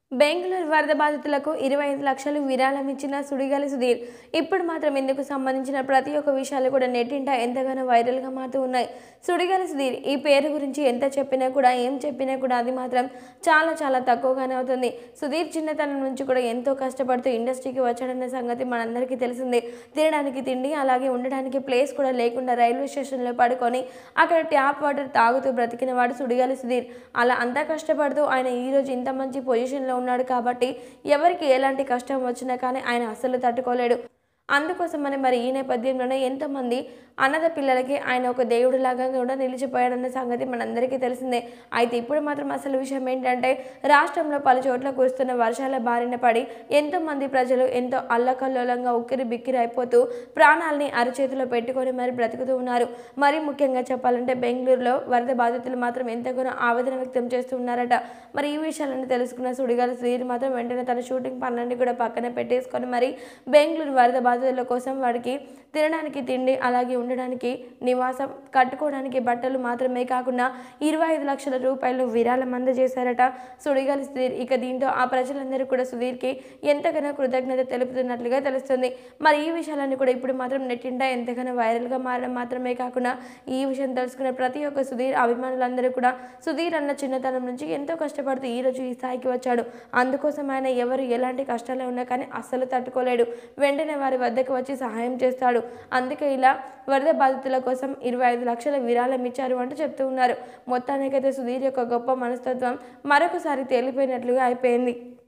బెంగళూరు వరద బాధితులకు ఇరవై ఐదు లక్షలు విరాళం ఇచ్చిన సుడిగాలి సుధీర్ ఇప్పుడు మాత్రం ఇందుకు సంబంధించిన ప్రతి ఒక్క విషయాలు కూడా నెట్టింట ఎంతగానో వైరల్గా మారుతూ ఉన్నాయి సుడిగాలి సుధీర్ ఈ పేరు గురించి ఎంత చెప్పినా కూడా ఏం చెప్పినా కూడా అది మాత్రం చాలా చాలా తక్కువగానే అవుతుంది సుధీర్ చిన్నతనం నుంచి కూడా ఎంతో కష్టపడుతూ ఇండస్ట్రీకి వచ్చాడన్న సంగతి మనందరికీ తెలిసిందే తినడానికి తిండి అలాగే ఉండడానికి ప్లేస్ కూడా లేకుండా రైల్వే స్టేషన్లో పడుకొని అక్కడ ట్యాప్ వాటర్ తాగుతూ బ్రతికిన వాడు సుడిగాలి సుధీర్ అలా అంతా కష్టపడుతూ ఆయన ఈరోజు ఇంత మంచి పొజిషన్లో ఉన్నాడు కాబట్టి ఎవరికి ఎలాంటి కష్టం వచ్చినా కానీ ఆయన అస్సలు తట్టుకోలేడు అందుకోసమని మరి ఈ నేపథ్యంలోనే ఎంతోమంది అన్నద పిల్లలకి ఆయన ఒక దేవుడిలాగా కూడా నిలిచిపోయాడన్న సంగతి మనందరికీ తెలిసిందే అయితే ఇప్పుడు మాత్రం అసలు విషయం ఏంటంటే రాష్ట్రంలో పలు చోట్ల కురుస్తున్న వర్షాల బారిన పడి ఎంతోమంది ప్రజలు ఎంతో అల్లకల్లోలంగా ఉక్కిరి బిక్కిరి అయిపోతూ ప్రాణాలని అరచేతిలో పెట్టుకొని మరి బ్రతుకుతూ ఉన్నారు మరి ముఖ్యంగా చెప్పాలంటే బెంగళూరులో వరద బాధితులు మాత్రం ఎంతగానో ఆవేదన వ్యక్తం చేస్తూ ఉన్నారట మరి ఈ విషయాలను తెలుసుకున్న సుడిగాలి సుధీర్ మాత్రం వెంటనే తన షూటింగ్ పనులన్నీ కూడా పక్కన పెట్టేసుకొని మరి బెంగళూరు వరద బాధితుల కోసం వాడికి తినడానికి తిండి అలాగే ఉండడానికి నివాసం కట్టుకోవడానికి బట్టలు మాత్రమే కాకుండా ఇరవై ఐదు లక్షల రూపాయలు విరాళం అందజేశారట సుడిగాలి సుధీర్ ఇక దీంతో ఆ ప్రజలందరూ కూడా సుధీర్కి ఎంతగానో కృతజ్ఞత తెలుపుతున్నట్లుగా తెలుస్తుంది మరి ఈ విషయాలన్నీ కూడా ఇప్పుడు మాత్రం నెట్టింట ఎంతగానో వైరల్గా మారడం మాత్రమే కాకుండా ఈ విషయం తెలుసుకున్న ప్రతి ఒక్క సుధీర్ అభిమానులందరూ కూడా సుధీర్ అన్న చిన్నతనం నుంచి ఎంతో కష్టపడుతూ ఈ రోజు ఈ స్థాయికి వచ్చాడు అందుకోసం ఆయన ఎవరు ఎలాంటి కష్టాలు ఉన్నా కానీ అస్సలు తట్టుకోలేడు వెంటనే వారి వద్దకు వచ్చి సహాయం చేస్తాడు అందుకే ఇలా వరద బాధితుల కోసం ఇరవై ఐదు లక్షల విరాళం ఇచ్చారు అంటూ చెప్తూ ఉన్నారు మొత్తానికైతే సుధీర్ యొక్క గొప్ప మనస్తత్వం మరొకసారి తేలిపోయినట్లుగా అయిపోయింది